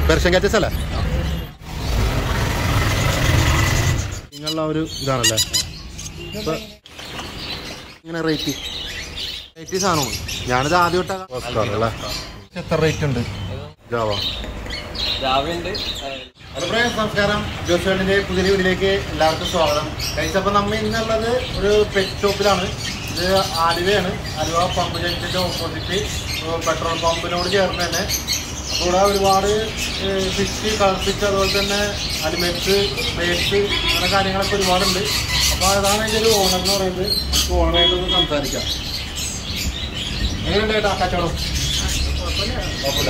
Persian കാറ്റസ് അല്ലേ നിങ്ങളുടെ ആ ഒരു ഇതാണല്ലേ ഇപ്പൊ ഇങ്ങനെ റേറ്റ് റേറ്റ് സാധനമാണ് ഞാനിത് ആദ്യമായിട്ടാണ് അല്ലേ എത്ര റേറ്റ് ഉണ്ട് ജാവ രാവിലെ ഹലോ ഫ്രണ്ട്സ് നമസ്കാരം ജോസുവേണ്ടിന്റെ പുതിയ വീഡിയോയിലേക്ക് എല്ലാവർക്കും സ്വാഗതം കഴിച്ച അപ്പോൾ നമ്മൾ ഇന്നുള്ളത് ഒരു പെറ്റ് ഷോപ്പിലാണ് ഇത് ആലുവയാണ് ആലുവ പമ്പ് ജംഗ്ഷന്റെ ഓപ്പോസിറ്റ് പെട്രോൾ പമ്പിനോട് ചേർന്ന് തന്നെ അപ്പോൾ ഇവിടെ ഒരുപാട് ഫിഷ് കളർ ഫിഷ് അതുപോലെ തന്നെ അലിമെന്റ്സ് ബേറ്റ്സ് അങ്ങനെ കാര്യങ്ങളൊക്കെ ഒരുപാടുണ്ട് അപ്പോൾ അതാണ് അതിൻ്റെ ഒരു ഓണർ എന്ന് പറയുന്നത് നമുക്ക് ഓണറായിട്ടൊന്ന് സംസാരിക്കാം എങ്ങനെയുണ്ട് ചേട്ടാ കച്ചവടം കുഴപ്പമില്ല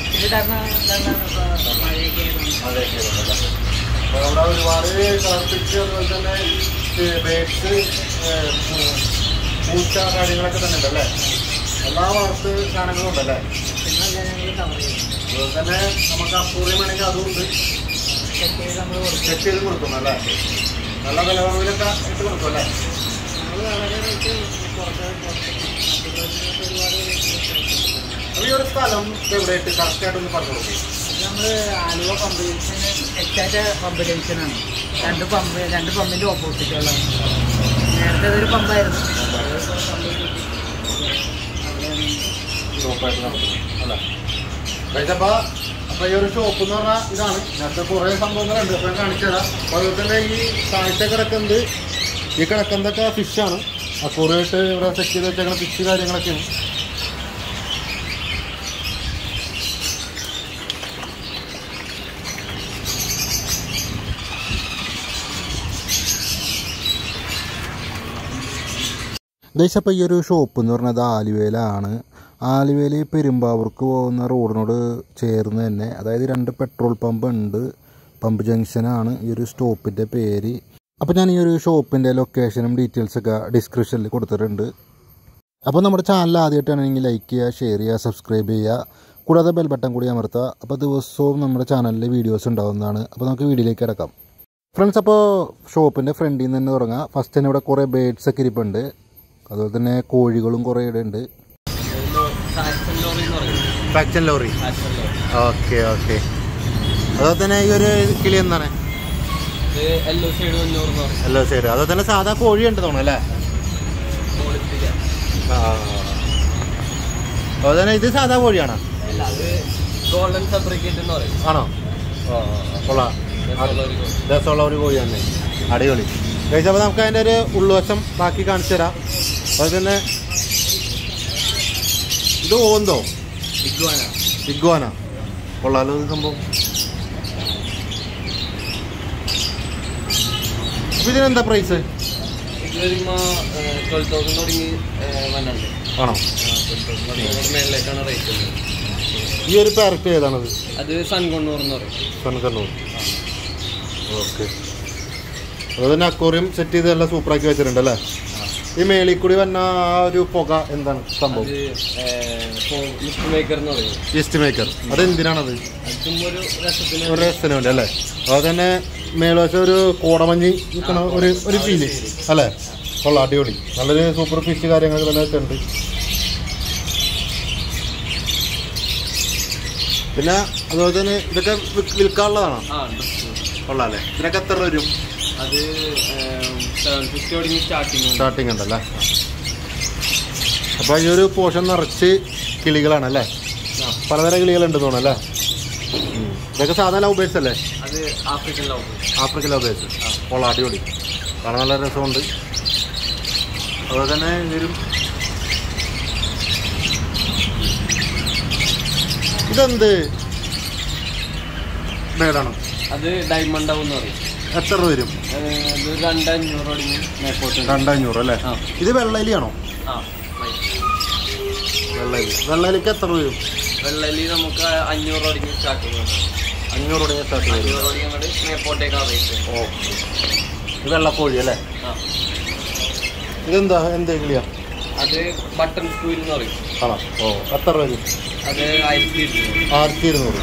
അതെയൊക്കെ ഉണ്ടല്ലേ. അപ്പോൾ അവിടെ ഒരുപാട് കളർഫിഷ് അതുപോലെ തന്നെ ബേഡ്സ് പൂച്ച കാര്യങ്ങളൊക്കെ തന്നെ ഉണ്ടല്ലേ എല്ലാ വളർത്ത് സാധനങ്ങളും ഉണ്ടല്ലേ അതുപോലെ തന്നെ നമുക്ക് അപ്പൂറിയം വേണമെങ്കിൽ അതും ഉണ്ട് ചെക്ക് ചെയ്ത് കൊടുക്കും അല്ലേ നല്ല വില കുറവിലൊക്കെ ഇട്ട് കൊടുക്കും അല്ലേ അപ്പോൾ ഈ ഒരു സ്ഥലം എവിടെയായിട്ട് കറക്റ്റായിട്ടൊന്ന് പറഞ്ഞു കൊടുക്കും നമ്മള് ആലുവ പമ്പ് ജംഗ്ഷന് എക്സാക്ട് പമ്പ് ജംഗ്ഷനാണ് രണ്ട് പമ്പ് രണ്ട് പമ്പിന്റെ ഓപ്പോസിറ്റുള്ള നേരത്തെ അതൊരു പമ്പായിരുന്നു ഷോപ്പായിട്ട് നടത്തുന്നു അല്ലേ കഴിച്ചപ്പോ അപ്പൊ ഈ ഒരു ഷോപ്പ് എന്ന് പറഞ്ഞാൽ ഇതാണ് നേരത്തെ കുറെ സംഭവങ്ങളുണ്ട് അപ്പൊ ഞാൻ കാണിച്ചു തരാം അപ്പൊ അതുപോലെ തന്നെ ഈ താഴത്തെ കിടക്കുന്നത് ഈ കിടക്കുന്നതൊക്കെ ഫിഷാണ് അക്കൂറായിട്ട് ഇവിടെ സെറ്റ് ചെയ്ത് വെച്ചേക്കുന്ന ഫിഷ് കാര്യങ്ങളൊക്കെയാണ് ഗൈസ് അപ്പോൾ ഈ ഒരു ഷോപ്പ് എന്ന് പറഞ്ഞത് ആലുവയിലാണ് ആലുവയിൽ പെരുമ്പാവൂർക്ക് പോകുന്ന റോഡിനോട് ചേർന്ന് തന്നെ അതായത് രണ്ട് പെട്രോൾ പമ്പ് ഉണ്ട് പമ്പ് ജംഗ്ഷനാണ് ഈ ഒരു സ്റ്റോപ്പിൻ്റെ പേര് അപ്പോൾ ഞാൻ ഈ ഒരു ഷോപ്പിൻ്റെ ലൊക്കേഷനും ഡീറ്റെയിൽസൊക്കെ ഡിസ്ക്രിപ്ഷനിൽ കൊടുത്തിട്ടുണ്ട് അപ്പോൾ നമ്മുടെ ചാനൽ ആദ്യമായിട്ടാണെങ്കിൽ ലൈക്ക് ചെയ്യുക ഷെയർ ചെയ്യുക സബ്സ്ക്രൈബ് ചെയ്യുക കൂടാതെ ബെൽ ബട്ടൺ കൂടി അമർത്തുക അപ്പോൾ ദിവസവും നമ്മുടെ ചാനലിൽ വീഡിയോസ് ഉണ്ടാവുന്നതാണ് അപ്പോൾ നമുക്ക് വീഡിയോയിലേക്ക് കിടക്കാം ഫ്രണ്ട്സ് അപ്പോൾ ഷോപ്പിൻ്റെ ഫ്രണ്ടിൽ നിന്ന് തന്നെ തുടങ്ങാം ഫസ്റ്റ് തന്നെ ഇവിടെ കുറേ ബേഡ്സ് ഒക്കെ ഇരിപ്പുണ്ട് അതുപോലെ തന്നെ കോഴികളും കുറേ ഇവിടെ ഉണ്ട് സാക്സൺ ലോറി എന്ന് പറയുന്നത് ഫാക്ഷൻ lory Saxon lory okay okay അതുപോലെ തന്നെ ഈ ഒരു കിളി എന്താണ് ഇത് എല്ലോ സൈഡ് അഞ്ഞൂറ് എന്ന് പറയും എല്ലാ സൈഡ് അതുപോലെ തന്നെ സാധാ കോഴി ഉണ്ട് തോന്നുന്നു അല്ലേ ക്വാളിറ്റിയില്ല ആ അതുപോലെ തന്നെ ഇത് സാധാ കോഴിയാണോ അല്ല അത് ഗോൾഡൻ ഫാബ്രിക്കേറ്റ് എന്ന് പറയും ആണോ ആ കൊള്ളാം രസമുള്ള ഒരു കോഴി. രസമുള്ള ഒരു കോഴിയാണ് അടിപൊളി കഴിച്ചപ്പോൾ നമുക്ക് അതിൻ്റെ ഒരു ഉൾവശം ബാക്കി കാണിച്ചു തരാം അതുപോലെ തന്നെ ഇത് ഓന്തോ ഇഗ്വാന ഇഗ്വാന കൊള്ളാലോ ഇത് സംഭവം അപ്പൊ ഇതിനെന്താ പ്രൈസ് ഇത് വരുമ്പോ ട്വൽവ് തൗസൻഡ് തുടങ്ങി വന്നുണ്ട് ആണോ ട്വൽവ് തൗസൻഡ് മേളിലേക്കാണ് റേറ്റ് വരുന്നത് ഈ ഒരു പാരറ്റ് ഏതാണത് അത് സൺകൊണ്ണൂർ എന്ന് പറയും കണ്ണൂർ ഓക്കെ അതുപോലെ തന്നെ അക്വറിയം സെറ്റ് ചെയ്ത് എല്ലാം സൂപ്പറാക്കി വെച്ചിട്ടുണ്ട് അല്ലേ ഈ മേളിൽ കൂടി വന്ന ആ ഒരു പുക എന്താണ് സംഭവം അത് മിസ്റ്റർ മേക്കർ എന്ന് പറയും ഈസ്റ്റ് മേക്കർ അത് എന്തിനാണത് അതും ഒരു രസത്തിന് ഒരു രസത്തിന് വേണ്ടി അല്ലേ അതുപോലെ തന്നെ മേൽവശം ഒരു കോടമഞ്ഞി നിൽക്കണ ഒരു ഒരു ഫീല് അല്ലേ കൊള്ളാം അടിപൊളി നല്ലൊരു സൂപ്പർ ഫിഷ് കാര്യങ്ങളൊക്കെ തന്നെ വെച്ചിട്ടുണ്ട് പിന്നെ അതുപോലെ തന്നെ ഇതൊക്കെ വിൽക്ക് വിൽക്കാനുള്ളതാണോ ആ കൊള്ളാം അല്ലേ ഇതിനൊക്കെ എത്ര രൂപ വരും അത് സെവൻ ഫിഫ്റ്റി തുടങ്ങി സ്റ്റാർട്ടിങ് സ്റ്റാർട്ടിങ് ഉണ്ടല്ലേ അപ്പോൾ ഈ ഒരു പോർഷൻ നിറച്ച് കിളികളാണ് അല്ലേ പലതരം കിളികളുണ്ട് തോന്നുന്നു അല്ലേ ഉം. ഇതൊക്കെ സാധാ ലവ് ബേസ് അല്ലേ അത് African love African love birds കൊള്ളാം അടിപൊളി കാണാൻ നല്ല രസമുണ്ട് അതുപോലെ തന്നെ ഇതൊരു ഇതെന്ത് ബേഡാണോ അത് ഡയമണ്ട് ആവും എന്ന് പറയും എത്ര രൂപ വരും അത് അത് രണ്ട് അഞ്ഞൂറ് തുടങ്ങി മേപ്പോട്ട് രണ്ടഞ്ഞൂറ് അല്ലേ ആ. ഇത് വെള്ളയിലിയാണോ ആ right. വെള്ളയിലി വെള്ളയിലിക്ക് എത്ര രൂപ വരും വെള്ളലി നമുക്ക് അഞ്ഞൂറ് തുടങ്ങി സ്റ്റാർട്ടിങ് അഞ്ഞൂറ് തുടങ്ങിയ സ്റ്റാർട്ട് വരും അഞ്ഞൂറ് തുടങ്ങി അങ്ങോട്ട് മേപ്പോട്ടേക്കാണ് റേറ്റ് ഓ ഇത് വെള്ളക്കോഴി അല്ലേ ആ ഇതെന്താ എന്ത് കിളിയാ അത് ബട്ടൺ സ്കൂയിൽ എന്ന് പറയും ആണോ ഓ എത്ര രൂപ വരും അത് ആയിരത്തി ഇരുന്നൂറ് ആയിരത്തി ഇരുന്നൂറ്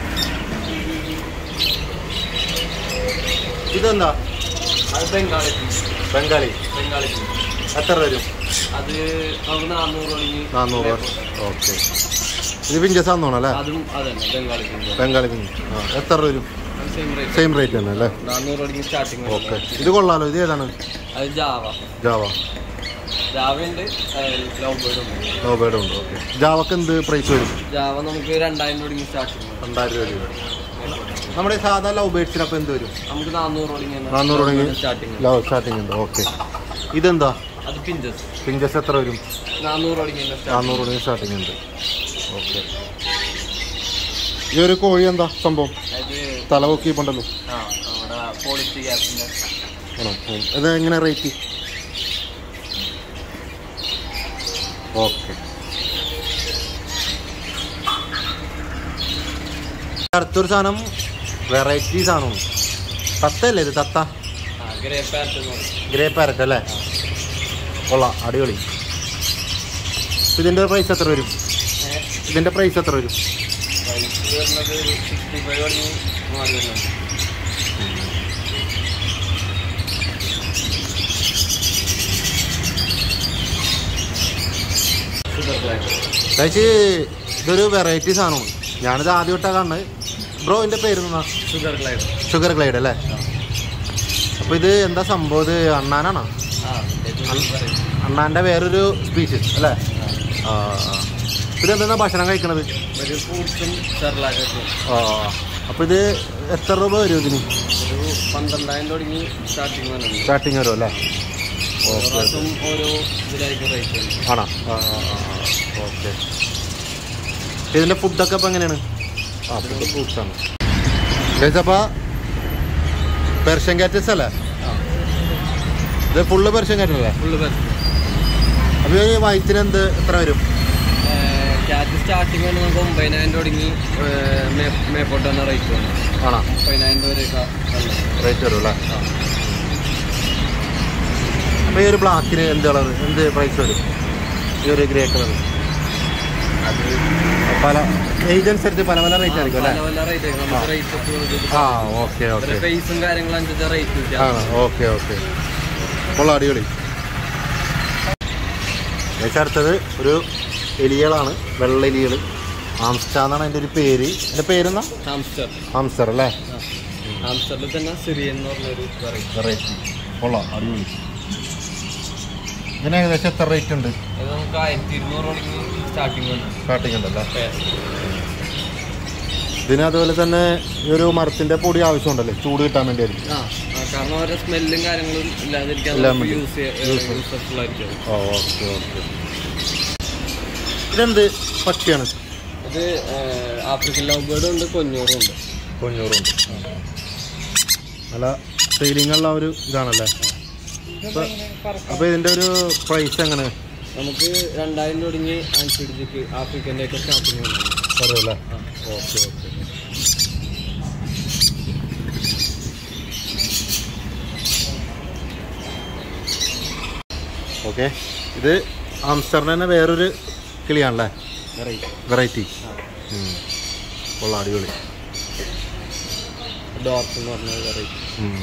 ഇതെന്താ അത് ബംഗാളി ബംഗാളി ബംഗാളി എത്ര വരും അത് നമുക്ക് നാന്നൂറ് തുടങ്ങി നാന്നൂറ് മേപ്പോട്ട്. ഓക്കെ ഇത് പിഞ്ചസാന്ന് തോന്നുന്നു അല്ലേ അതും അതന്നെ ബംഗാളി കിങ് ബംഗാളി കുഞ്ഞ് ആ എത്ര രൂപ വരും സെയിം റേറ്റ് സെയിം റേറ്റ് തന്നെ അല്ലേ നാനൂറ് തുടങ്ങി സ്റ്റാർട്ടിങ് ഓക്കെ ഇത് കൊള്ളാലോ ഇത് ഏതാണ് അത് ജാവ ജാവ ജാവ ഉണ്ട് ലവ് ബേർഡ് ഉണ്ട് ലോബേഡ് ഉണ്ട് ഓക്കെ ജാവക്ക് എന്ത് പ്രൈസ് വരും ജാവ നമുക്ക് രണ്ടായിരം തുടങ്ങി സ്റ്റാർട്ടിങ് രണ്ടായിരം രൂപ വരും നമ്മുടെ ഈ സാധാ ലവ് ബേഡ്സിന് അപ്പോൾ എന്ത് വരും നമുക്ക് നാനൂറ് തുടങ്ങി നാനൂറ് തുടങ്ങി സ്റ്റാർട്ടിങ് ലവ് സ്റ്റാർട്ടിങ് ഉണ്ട് ഓക്കെ ഇതെന്താ അത് പിഞ്ചസ് പിഞ്ചസ് എത്ര വരും നാനൂറ് തുടങ്ങി സ്റ്റാർട്ടിങ് നാനൂറ് തുടങ്ങി സ്റ്റാർട്ടിങ് ഉണ്ട് ഓക്കെ ഈ ഒരു കോഴി എന്താ സംഭവം അത് തല പൊക്കിയിട്ടുണ്ടല്ലോ ആ നമ്മുടെ പോളിസി ഗ്യാസിന്റെ ആണോ ഉം. ഇത് എങ്ങനെ റേറ്റ് ഓക്കെ അടുത്തൊരു സാധനം വെറൈറ്റി സാധനമാണ് തത്തല്ലേ ഇത് തത്ത ആ ഗ്രേ പാറ്റ് എന്ന് പറയും ഗ്രേ പാരറ്റ് അല്ലേ കൊള്ളാം അടിപൊളി ഇതിൻ്റെ പ്രൈസ് എത്ര വരും ഇതിൻ്റെ പ്രൈസ് എത്ര വരും പ്രൈസ് വരുന്നത് ഒരു സിക്സ്റ്റി ഫൈവ് തുടങ്ങി നാല് വരുന്നുണ്ട് ഷുഗർ ബ്ലാക്ക് കഴിച്ച് ഇതൊരു വെറൈറ്റി സാധനമാണ് ഞാനിത് ആദ്യമായിട്ടാണ് കാണുന്നത് ബ്രോ ഇതിൻ്റെ പേര് എന്നാ ഷുഗർ ഗ്ലൈഡ് ഷുഗർ ഗ്ലൈഡ് അല്ലേ അപ്പോൾ ഇത് എന്താ സംഭവം ഇത് അണ്ണാനാണോ ആ ഏറ്റവും വെറൈറ്റി അണ്ണാൻ്റെ വേറൊരു സ്പീഷീസ് അല്ലേ ആ ഇതെന്താ ഭക്ഷണം കഴിക്കണത് ഒരു ഫ്രൂട്ട്സും ചെറുലാക്കൊക്കെ ആ അപ്പോൾ ഇത് എത്ര രൂപ വരും ഇതിന് ഒരു പന്ത്രണ്ടായിരം തുടങ്ങി സ്റ്റാർട്ടിങ് വരുന്നുണ്ട് സ്റ്റാർട്ടിങ് വരും അല്ലേ ഓരോ ഓക്കെ പ്രാവശ്യം ഓരോ ഇതിലായിരിക്കും റേറ്റ് ഉണ്ട് ആണോ ആ ഓക്കെ ഇതിൻ്റെ ഫുഡൊക്കെ അപ്പോൾ എങ്ങനെയാണ് ആ ഫുഡ് ഫ്രൂട്ട്സാണ് കഴിച്ചപ്പോൾ പെർഷ്യൻ കാറ്റസ് അല്ലേ ആ ഇത് ഫുള്ള് പെർഷ്യൻ കാറ്റ് അല്ലേ ഫുള്ള് ബെസ്റ്റ് അപ്പോൾ ഈ വൈറ്റിന് എന്ത് എത്ര വരും ക്യാറ്റ് സ്റ്റാർട്ടിങ് കൊണ്ട് നമുക്ക് ഒമ്പതിനായിരം തുടങ്ങി ഏർ, മേ- മേപ്പോട്ട് തന്നെ റേറ്റ് വന്നു ആണോ മുപ്പതിനായിരം വരെയൊക്കെ നല്ല റേറ്റ് വരും അല്ലേ ആ. അപ്പോൾ ഈ ഒരു ബ്ലാക്കിന് എന്ത് കളർ എന്ത് പ്രൈസ് വരും ഈ ഒരു ഗ്രേ കളർ അത് പല ഏജ് അനുസരിച്ച് പല പല റേറ്റ് ആയിരിക്കും അല്ലേ പല പല റേറ്റ് നമുക്ക് റേറ്റ് ഒക്കെ ആ ഓക്കെ ഓക്കെ ഫേസും കാര്യങ്ങളും അനുസരിച്ച് റേറ്റ് ആ ഓക്കെ ഓക്കെ കൊള്ളാം അടിപൊളി ഏകദേശം അടുത്തത് ഒരു എലികളാണ് വെള്ള എലികൾ ആംസ്റ്റാ എന്നാണ് അതിൻ്റെ ഒരു പേര് എൻ്റെ പേരെന്നാ ഹാംസ്റ്റർ ആംസ്റ്റർ അല്ലേ ഹാംസ്റ്ററിൽ തന്നെ സിറിയൻ എന്ന് പറഞ്ഞൊരു വെറൈറ്റി വെറൈറ്റി കൊള്ളാം അടിപൊളി ഇതിന് ഏകദേശം എത്ര റേറ്റ് ഉണ്ട് അത് നമുക്ക് ആയിരത്തി ഇരുന്നൂറ് തുടങ്ങി സ്റ്റാർട്ടിങ് വന്നു സ്റ്റാർട്ടിങ് ഉണ്ടല്ലേ ഇതിന് അതുപോലെ തന്നെ ഈ ഒരു മരത്തിൻ്റെ പൊടി ആവശ്യമുണ്ടല്ലേ ചൂട് കിട്ടാൻ വേണ്ടിയായിരിക്കും ആ ആ, കാരണം അവരുടെ സ്മെല്ലും കാര്യങ്ങളും ഇല്ലാതിരിക്കാൻ എല്ലാം നമുക്ക് വേണ്ടി. യൂസ് യൂസ്ഫുൾ ആയിരിക്കും ഓ ഓക്കെ ഓക്കെ ഇതെന്ത് പക്ഷിയാണ് ഇത് ആഫ്രിക്കൻ ലവ് ബേർഡും ഉണ്ട് കൊഞ്ഞൂറും ഉണ്ട് കൊഞ്ഞൂറുണ്ട് നല്ല സെയിലിംഗ് ഉള്ള ഒരു ഇതാണല്ലേ അപ്പോൾ ഇതിൻ്റെ ഒരു പ്രൈസ് എങ്ങനെ നമുക്ക് രണ്ടായിരം തുടങ്ങി ആൻസിഡിക്ക് ആഫ്രിക്കൻ്റെ ഒക്കെ സ്റ്റാർട്ടിങ് വന്നു അറിയാമല്ലേ ഓക്കെ ഓക്കെ ഓക്കെ ഇത് ആംസ്റ്ററിന് തന്നെ വേറൊരു കിളിയാണല്ലേ വെറൈറ്റി വെറൈറ്റി കൊള്ളാം അടിപൊളി ഡോർക്ക് എന്ന് പറഞ്ഞ വെറൈറ്റി ഉം.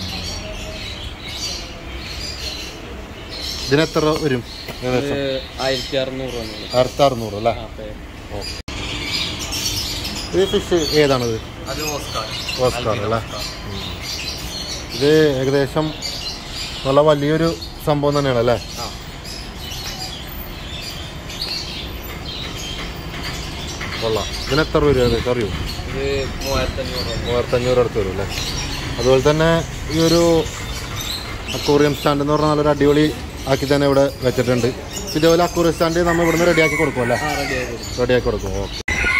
ഇതിന് എത്ര വരും ഏകദേശം ആയിരത്തി അറുന്നൂറ് വന്നു ആയിരത്തി അറുന്നൂറ് അല്ലേ ആ, പേ. ഓക്കെ ഇത് ഫിഷ് ഏതാണിത് അത് ഓസ്കാർ ഓസ്കാർ ആൽബിനോ അല്ലേ ഓസ്കാർ. ഉം. ഇത് ഏകദേശം നല്ല വലിയൊരു സംഭവം തന്നെയാണ് അല്ലേ ആ കൊള്ളാം ഇതിന് എത്ര വരും ഏകദേശം അറിയോ ഇത് മൂവായിരത്തി അഞ്ഞൂറ് വന്നു മൂവായിരത്തഞ്ഞൂറ് അടുത്ത് വരും അല്ലേ അതുപോലെ തന്നെ ഈ ഒരു അക്കൂറിയം സ്റ്റാൻഡ് എന്ന് പറഞ്ഞാൽ നല്ലൊരു അടിപൊളി ആക്കി തന്നെ ഇവിടെ വെച്ചിട്ടുണ്ട് ഇതേപോലെ അക്കൂറിയം സ്റ്റാൻഡ് നമ്മൾ ഇവിടുന്ന് റെഡിയാക്കി കൊടുക്കും അല്ലേ ആ റെഡി ആയി കൊടുക്കും റെഡിയാക്കി കൊടുക്കും ഓക്കെ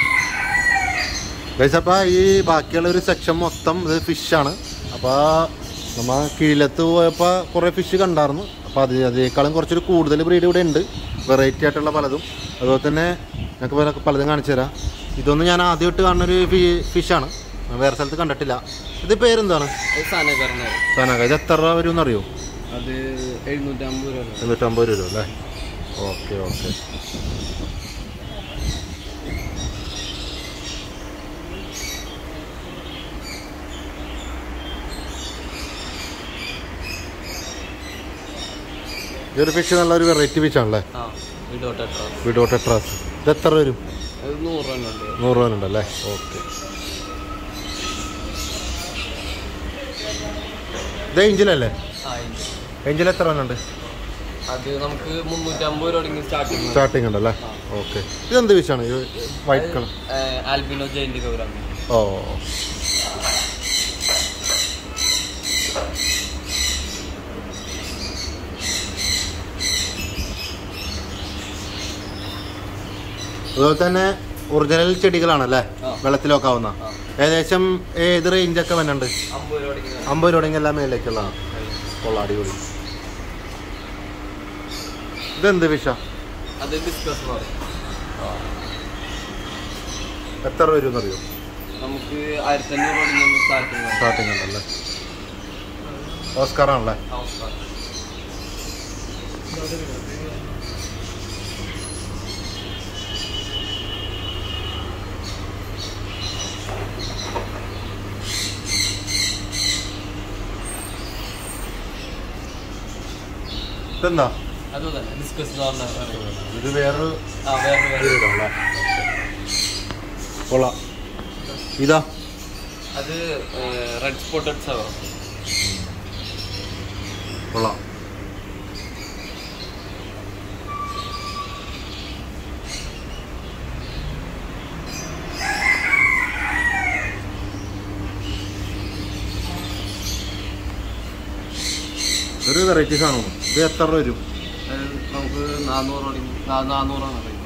ഗൈസ് അപ്പോൾ ഈ ബാക്കിയുള്ള ഒരു സെക്ഷൻ മൊത്തം ഇത് ഫിഷാണ് അപ്പോൾ നമ്മൾ കീഴിലത്ത് പോയപ്പോൾ കുറേ ഫിഷ് കണ്ടായിരുന്നു അപ്പോൾ അത് അതേക്കാളും കുറച്ചൊരു കൂടുതൽ ബ്രീഡ് ഇവിടെ ഉണ്ട് വെറൈറ്റി ആയിട്ടുള്ള പലതും അതുപോലെ തന്നെ ഞങ്ങൾക്ക് വേറെ പലതും കാണിച്ചു തരാം ഇതൊന്നും ഞാൻ ആദ്യമായിട്ട് കാണുന്നൊരു ഫി ഫിഷാണ് വേറെ സ്ഥലത്ത് കണ്ടിട്ടില്ല ഇത് പേരെന്താണ് അത് സാധനക്കാരനാണ് സാനാക ഇത് എത്ര രൂപ വരും എന്നറിയോ അത് എഴുന്നൂറ്റമ്പത് രൂപ വന്നു എണ്ണൂറ്റമ്പത് രൂപ അല്ലേ ഓക്കെ ഓക്കെ ഈ ഒരു ഫിഷ് നല്ലൊരു വെറൈറ്റി ഫിഷ് ആണല്ലേ ആ വിഡോ ടെട്രാ വിഡോ ടെട്രാസ് ഇത് എത്ര വരും അത് നൂറ് തന്നെ ഉണ്ട് നൂറ് രൂപ ഉണ്ടല്ലേ ഓക്കെ ഇത് ഏഞ്ചിലല്ലേ ആ ഇല്ല. ഏഞ്ചിൽ എത്ര രൂപ ഉണ്ട് അത് നമുക്ക് മുന്നൂറ്റമ്പത് രൂപ തുടങ്ങി സ്റ്റാർട്ടിങ് സ്റ്റാർട്ടിങ് ഉണ്ടല്ലേ ഓക്കെ ഇതെന്ത് വിഷാണ് ഇത് white colour albino giant gourami ഓ അതുപോലെ തന്നെ ഒറിജിനൽ ചെടികളാണല്ലേ ആ. വെള്ളത്തിലൊക്കെ ആവുന്ന ആ. ഏകദേശം ഏത് റേഞ്ചൊക്കെ വരുന്നുണ്ട് അമ്പത് രൂപ തുടങ്ങി അമ്പത് രൂപ എല്ലാം മേലേക്കുള്ളതാണ് കൊള്ളാം അടിപൊളി ഇതെന്ത് വിഷ അത് ഡിസ്കസ് എന്ന് പറയും എത്ര രൂപ വരും അറിയോ നമുക്ക് ആയിരത്തി അഞ്ഞൂറ് രൂപ തുടങ്ങി സ്റ്റാർട്ടിങ് സ്റ്റാർട്ടിങ് ഉണ്ടല്ലേ ഓസ്കാറാണല്ലേ ഇതെന്താ അത് തന്നെ ഡിസ്കസ് എന്ന് പറഞ്ഞ ഇത് വേറൊരു ആ വേറെ വേറെ ഇതാണല്ലേ കൊള്ളാം ഇതാ അത് റെഡ് സ്പോട്ടഡ് സവർ കൊള്ളാം ഒരു വെറൈറ്റി സാധനമാണ് ഇത് എത്ര രൂപ വരും നമുക്ക് നാനൂറ് തുടങ്ങി നാ- നാനൂറാണ് റേറ്റ്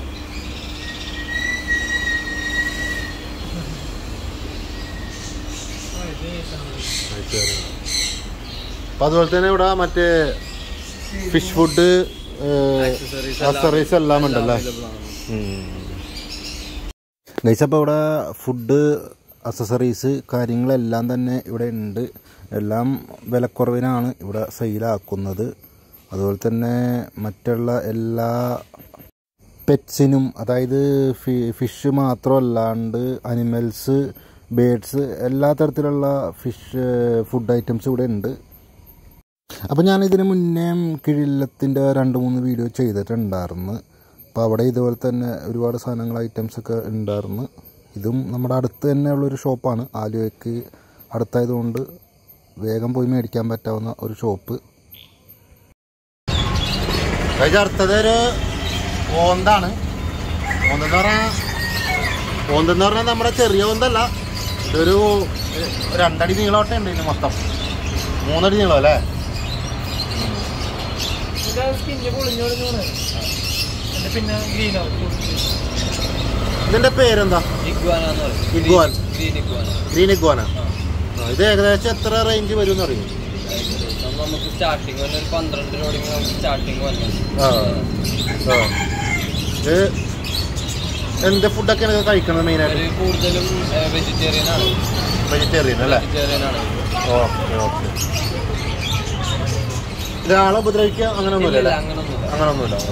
അപ്പം അതുപോലെ തന്നെ ഇവിടെ മറ്റേ ഫിഷ് ഫുഡ് Accessories അക്സറീസ് എല്ലാം ഉണ്ടല്ലേ available ആണ്. ഗൈസ് അപ്പോൾ ഇവിടെ ഫുഡ് അക്സസറീസ് കാര്യങ്ങളെല്ലാം തന്നെ ഇവിടെ ഉണ്ട് എല്ലാം വിലക്കുറവിനാണ് ഇവിടെ സെയിലാക്കുന്നത് അതുപോലെ തന്നെ മറ്റുള്ള എല്ലാ പെറ്റ്സിനും അതായത് ഫി ഫിഷ് മാത്രമല്ലാണ്ട് അനിമൽസ് ബേഡ്സ് എല്ലാ തരത്തിലുള്ള ഫിഷ് ഫുഡ് ഐറ്റംസ് ഇവിടെ ഉണ്ട് അപ്പോൾ ഞാൻ ഇതിന് മുന്നേ കിഴില്ലത്തിൻ്റെ രണ്ട് മൂന്ന് വീഡിയോ ചെയ്തിട്ടുണ്ടായിരുന്നു അപ്പോൾ അവിടെ ഇതുപോലെ തന്നെ ഒരുപാട് സാധനങ്ങൾ ഐറ്റംസ് ഒക്കെ ഉണ്ടായിരുന്നു ഇതും നമ്മുടെ അടുത്ത് തന്നെയുള്ളൊരു ഷോപ്പാണ് ആലുവയ്ക്ക് അടുത്തായതുകൊണ്ട് വേഗം പോയി മേടിക്കാൻ പറ്റാവുന്ന ഒരു ഷോപ്പ് അടുത്തത് ഒരു ഓന്താണ് ഓന്തെന്ന് പറഞ്ഞാൽ ഓന്തെന്ന് പറഞ്ഞാൽ നമ്മുടെ ചെറിയ ഓന്തല്ല ഇതൊരു രണ്ടടി നീളോട്ടേ ഉണ്ട് ഇതിന് മൊത്തം മൂന്നടി നീളം അല്ലേ സ്കിന്ന് പൊളിഞ്ഞോളിഞ്ഞു എന്നിട്ട് പിന്നെ ഗ്രീൻ ആവും ഇതിന്റെ പേരെന്താ ഇഗ്വാന എന്ന് പറയും. Iguana. Green iguana. Green iguana ആ. ആ, ഇത് ഏകദേശം എത്ര റേഞ്ച് വരും എന്ന് അറിയും ഏകദേശം നമുക്ക് സ്റ്റാർട്ടിങ് വന്ന ഒരു പന്ത്രണ്ട് രൂപ തുടങ്ങി നമുക്ക് സ്റ്റാർട്ടിങ് വന്നത് ആ ആ ഇത് എന്ത് ഫുഡൊക്കെയാണ് ഇത് കഴിക്കുന്നത് മെയിനായിട്ട് ഒരു കൂടുതലും വെജിറ്റേറിയൻ ആണ് വെജിറ്റേറിയൻ അല്ലേ വെജിറ്റേറിയൻ ആണ് ഓക്കെ ഓക്കെ ഇതാളെ ഉപദ്രവിക്കുക അങ്ങനെയൊന്നുമില്ല ഇല്ല, അല്ലേ അങ്ങനൊന്നുമില്ല അങ്ങനെയൊന്നുമില്ല ഓക്കെ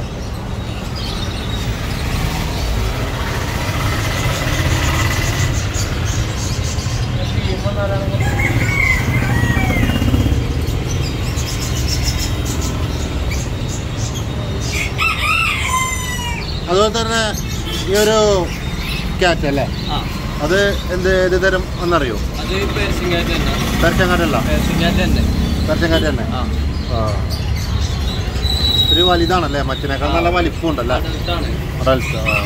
അതുപോലെ തന്നെ ഈ ഒരു ക്യാറ്റ് അല്ലേ ആ അത് എന്ത് ഏത് തരം എന്നറിയോ അത് പേർസിംഗാറ്റ് തന്നെ പെരച്ചങ്ങാറ്റല്ല പേർസിംഗാറ്റ് തന്നെ പെരച്ചങ്ങാറ്റ് തന്നെ ആ ആ ഒരു വലുതാണല്ലേ മറ്റിനേക്കാൾ നല്ല വലിപ്പം ഉണ്ടല്ലേ അടുത്താണ് അഡൽട്ട് ആ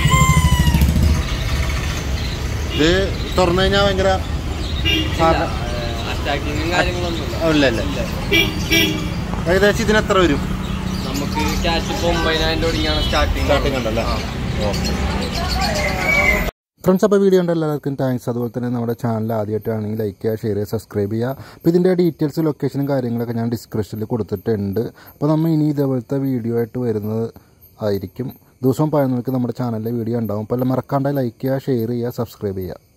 ഇത് തുറന്നു കഴിഞ്ഞാൽ ഭയങ്കര സാധാ- അറ്റാക്കിങ്ങും കാര്യങ്ങളൊന്നുമില്ല ഇല്ല ഇല്ല ഇല്ല. ഏകദേശം ഇതിന് എത്ര വരും നമുക്ക് ക്യാഷ് ഇപ്പോൾ ഒമ്പതിനായിരം തുടങ്ങിയാണ് സ്റ്റാർട്ടിങ് സ്റ്റാർട്ടിംഗ് ഉണ്ടല്ലേ ഫ്രണ്ട്സ് അപ്പോൾ വീഡിയോ ഉണ്ട് എല്ലാവർക്കും താങ്ക്സ് അതുപോലെ തന്നെ നമ്മുടെ ചാനൽ ആദ്യമായിട്ടാണെങ്കിൽ ലൈക്ക് ചെയ്യുക ഷെയർ ചെയ്യുക സബ്സ്ക്രൈബ് ചെയ്യുക അപ്പോൾ ഇതിൻ്റെ ഡീറ്റെയിൽസ് ലൊക്കേഷനും കാര്യങ്ങളൊക്കെ ഞാൻ ഡിസ്ക്രിപ്ഷനിൽ കൊടുത്തിട്ടുണ്ട് അപ്പോൾ നമ്മൾ ഇനി ഇതേപോലത്തെ വീഡിയോ ആയിട്ട് വരുന്നത് ആയിരിക്കും ദിവസവും പതിനൊന്നിക്ക് നമ്മുടെ ചാനലിലെ വീഡിയോ ഉണ്ടാവും അപ്പോൾ എല്ലാം മറക്കാണ്ട് ലൈക്ക് ചെയ്യുക ഷെയർ ചെയ്യുക സബ്സ്ക്രൈബ് ചെയ്യുക